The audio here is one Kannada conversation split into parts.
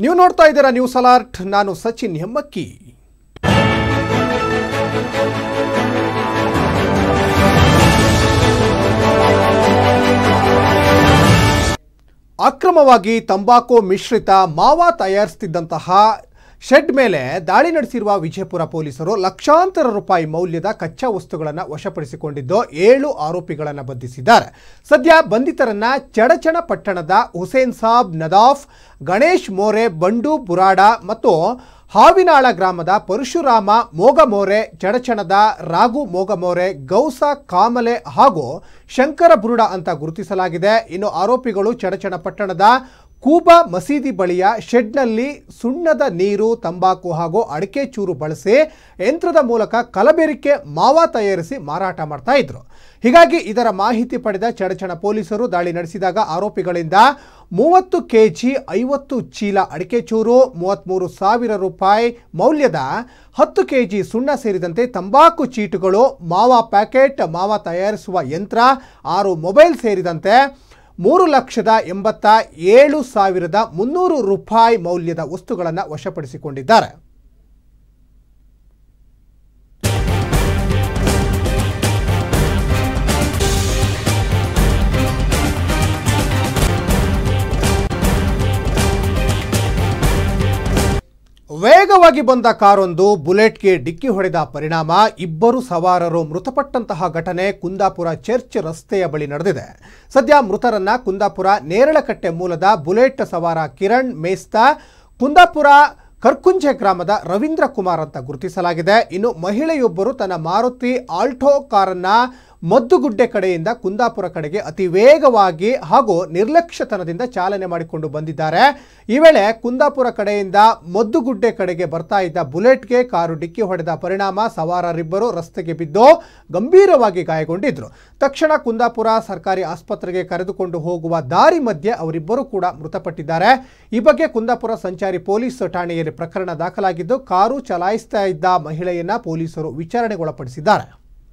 ನೀವು ನೋಡ್ತಾ ಇದ್ದೀರಾ ನ್ಯೂಸ್ ಅಲರ್ಟ್ ನಾನು ಸಚಿನ್ ಹೆಮ್ಮಕ್ಕಿ ಅಕ್ರಮವಾಗಿ ತಂಬಾಕು ಮಿಶ್ರಿತ ಮಾವಾ ತಯಾರಿಸುತ್ತಿದ್ದಂತಹ ಶೆಡ್ ಮೇಲೆ ದಾಳಿ ನಡೆಸಿರುವ ವಿಜಯಪುರ ಪೊಲೀಸರು ಲಕ್ಷಾಂತರ ರೂಪಾಯಿ ಮೌಲ್ಯದ ಕಚ್ಚಾ ವಸ್ತುಗಳನ್ನು ವಶಪಡಿಸಿಕೊಂಡಿದ್ದು ಏಳು ಆರೋಪಿಗಳನ್ನು ಬಂಧಿಸಿದ್ದಾರೆ ಸದ್ಯ ಬಂಧಿತರನ್ನ ಚಡಚಣ ಪಟ್ಟಣದ ಹುಸೇನ್ ಸಾಬ್ ನದಾಫ್ ಗಣೇಶ್ ಮೋರೆ ಬಂಡು ಬುರಾಡ ಮತ್ತು ಹಾವಿನಾಳ ಗ್ರಾಮದ ಪರಶುರಾಮ ಮೋಗಮೋರೆ ಚಡಚಣದ ರಾಘು ಮೋಗಮೋರೆ ಗೌಸ ಕಾಮಲೆ ಹಾಗೂ ಶಂಕರ ಬುರುಡ ಅಂತ ಗುರುತಿಸಲಾಗಿದೆ ಇನ್ನು ಆರೋಪಿಗಳು ಚಡಚಣ ಪಟ್ಟಣದ ಕೂಬಾ ಮಸೀದಿ ಬಳಿಯ ಶೆಡ್ನಲ್ಲಿ ಸುಣ್ಣದ ನೀರು ತಂಬಾಕು ಹಾಗೂ ಅಡಿಕೆ ಚೂರು ಬಳಸಿ ಯಂತ್ರದ ಮೂಲಕ ಕಲಬೆರಿಕೆ ಮಾವಾ ತಯಾರಿಸಿ ಮಾರಾಟ ಮಾಡ್ತಾ ಇದ್ರು ಹೀಗಾಗಿ ಇದರ ಮಾಹಿತಿ ಪಡೆದ ಚಡಚಣ ಪೊಲೀಸರು ದಾಳಿ ನಡೆಸಿದಾಗ ಆರೋಪಿಗಳಿಂದ ಮೂವತ್ತು ಕೆಜಿ ಐವತ್ತು ಚೀಲ ಅಡಿಕೆ ಚೂರು ಮೂವತ್ತ್ಮೂರು ಸಾವಿರ ರೂಪಾಯಿ ಮೌಲ್ಯದ ಹತ್ತು ಕೆಜಿ ಸುಣ್ಣ ಸೇರಿದಂತೆ ತಂಬಾಕು ಚೀಟುಗಳು ಮಾವಾ ಪ್ಯಾಕೆಟ್ ಮಾವಾ ತಯಾರಿಸುವ ಯಂತ್ರ ಆರು ಮೊಬೈಲ್ ಸೇರಿದಂತೆ ಮೂರು ಲಕ್ಷದ ಎಂಬತ್ತ ಏಳು ಸಾವಿರದ ಮುನ್ನೂರು ರೂಪಾಯಿ ಮೌಲ್ಯದ ವಸ್ತುಗಳನ್ನು ವಶಪಡಿಸಿಕೊಂಡಿದ್ದಾರೆ ವೇಗವಾಗಿ ಬಂದ ಕಾರೊಂದು ಬುಲೆಟ್ಗೆ ಡಿಕ್ಕಿ ಹೊಡೆದ ಪರಿಣಾಮ ಇಬ್ಬರು ಸವಾರರು ಮೃತಪಟ್ಟಂತಹ ಘಟನೆ ಕುಂದಾಪುರ ಚರ್ಚ್ ರಸ್ತೆಯ ಬಳಿ ನಡೆದಿದೆ ಸದ್ಯ ಮೃತರನ್ನ ಕುಂದಾಪುರ ನೇರಳಕಟ್ಟೆ ಮೂಲದ ಬುಲೆಟ್ ಸವಾರ ಕಿರಣ್ ಮೇಸ್ತಾ ಕುಂದಾಪುರ ಕರ್ಕುಂಜೆ ಗ್ರಾಮದ ರವೀಂದ್ರ ಕುಮಾರ್ ಅಂತ ಗುರುತಿಸಲಾಗಿದೆ ಇನ್ನು ಮಹಿಳೆಯೊಬ್ಬರು ತನ್ನ ಮಾರುತಿ ಆಲ್ಟೋ ಕಾರನ್ನ ಮದ್ದುಗುಡ್ಡೆ ಕಡೆಯಿಂದ ಕುಂದಾಪುರ ಕಡೆಗೆ ಅತಿ ವೇಗವಾಗಿ ಹಾಗೂ ನಿರ್ಲಕ್ಷ್ಯತನದಿಂದ ಚಾಲನೆ ಮಾಡಿಕೊಂಡು ಬಂದಿದ್ದಾರೆ ಈ ವೇಳೆ ಕುಂದಾಪುರ ಕಡೆಯಿಂದ ಮದ್ದುಗುಡ್ಡೆ ಕಡೆಗೆ ಬರ್ತಾ ಇದ್ದ ಬುಲೆಟ್ಗೆ ಕಾರು ಡಿಕ್ಕಿ ಹೊಡೆದ ಪರಿಣಾಮ ಸವಾರರಿಬ್ಬರು ರಸ್ತೆಗೆ ಬಿದ್ದು ಗಂಭೀರವಾಗಿ ಗಾಯಗೊಂಡಿದ್ರು ತಕ್ಷಣ ಕುಂದಾಪುರ ಸರ್ಕಾರಿ ಆಸ್ಪತ್ರೆಗೆ ಕರೆದುಕೊಂಡು ಹೋಗುವ ದಾರಿ ಮಧ್ಯೆ ಅವರಿಬ್ಬರು ಕೂಡ ಮೃತಪಟ್ಟಿದ್ದಾರೆ ಈ ಬಗ್ಗೆ ಕುಂದಾಪುರ ಸಂಚಾರಿ ಪೊಲೀಸ್ ಠಾಣೆಯಲ್ಲಿ ಪ್ರಕರಣ ದಾಖಲಾಗಿದ್ದು ಕಾರು ಚಲಾಯಿಸ್ತಾ ಇದ್ದ ಮಹಿಳೆಯನ್ನ ಪೊಲೀಸರು ವಿಚಾರಣೆಗೊಳಪಡಿಸಿದ್ದಾರೆ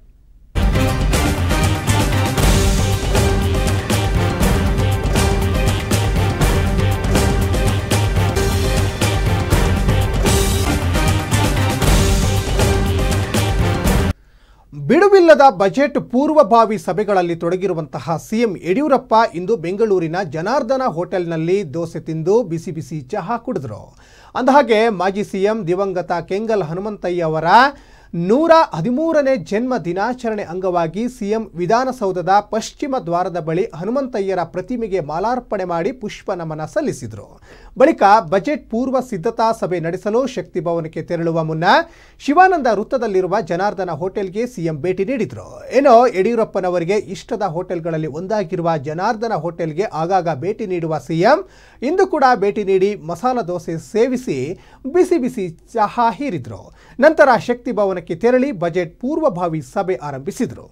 ಬಿಡುವಿಲ್ಲದ ಬಜೆಟ್ ಪೂರ್ವಭಾವಿ ಸಭೆಗಳಲ್ಲಿ ತೊಡಗಿರುವಂತಹ ಸಿಎಂ ಯಡಿಯೂರಪ್ಪ ಇಂದು ಬೆಂಗಳೂರಿನ ಜನಾರ್ದನ ಹೋಟೆಲ್ನಲ್ಲಿ ದೋಸೆ ತಿಂದು ಬಿಸಿ ಬಿಸಿ ಚಹಾ ಕುಡಿದ್ರು ಅಂದಹಾಗೆ ಮಾಜಿ ಸಿಎಂ ದಿವಂಗತ ಕೆಂಗಲ್ ಹನುಮಂತಯ್ಯ ಅವರ ನೂರ ಹದಿಮೂರನೇ ಜನ್ಮ ದಿನಾಚರಣೆ ಅಂಗವಾಗಿ ಸಿಎಂ ವಿಧಾನಸೌಧದ ಪಶ್ಚಿಮ ದ್ವಾರದ ಬಳಿ ಹನುಮಂತಯ್ಯರ ಪ್ರತಿಮೆಗೆ ಮಾಲಾರ್ಪಣೆ ಮಾಡಿ ಪುಷ್ಪ ನಮನ ಸಲ್ಲಿಸಿದರು ಬಳಿಕ ಬಜೆಟ್ ಪೂರ್ವ ಸಿದ್ಧತಾ ಸಭೆ ನಡೆಸಲು ಶಕ್ತಿ ಭವನಕ್ಕೆ ತೆರಳುವ ಮುನ್ನ ಶಿವಾನಂದ ವೃತ್ತದಲ್ಲಿರುವ ಜನಾರ್ದನ ಹೋಟೆಲ್ಗೆ ಸಿಎಂ ಭೇಟಿ ನೀಡಿದರು ಏನೋ ಯಡಿಯೂರಪ್ಪನವರಿಗೆ ಇಷ್ಟದ ಹೋಟೆಲ್ಗಳಲ್ಲಿ ಒಂದಾಗಿರುವ ಜನಾರ್ದನ ಹೋಟೆಲ್ಗೆ ಆಗಾಗ ಭೇಟಿ ನೀಡುವ ಸಿಎಂ ಇಂದು ಕೂಡ ಭೇಟಿ ನೀಡಿ ಮಸಾಲ ದೋಸೆ ಸೇವಿಸಿ ಬಿಸಿ ಬಿಸಿ ಚಹಾ ಹೀರಿದ್ರು ನಂತರ ಶಕ್ತಿ ಭವನಕ್ಕೆ ತೆರಳಿ ಬಜೆಟ್ ಪೂರ್ವಭಾವಿ ಸಭೆ ಆರಂಭಿಸಿದರು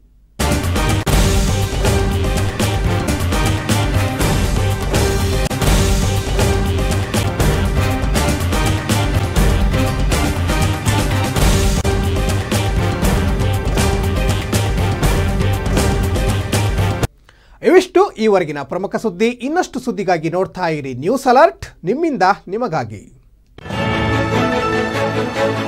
ಇವಿಷ್ಟು ಈವರೆಗಿನ ಪ್ರಮುಖ ಸುದ್ದಿ ಇನ್ನಷ್ಟು ಸುದ್ದಿಗಾಗಿ ನೋಡ್ತಾ ಇರಿ ನ್ಯೂಸ್ ಅಲರ್ಟ್ ನಿಮ್ಮಿಂದ ನಿಮಗಾಗಿ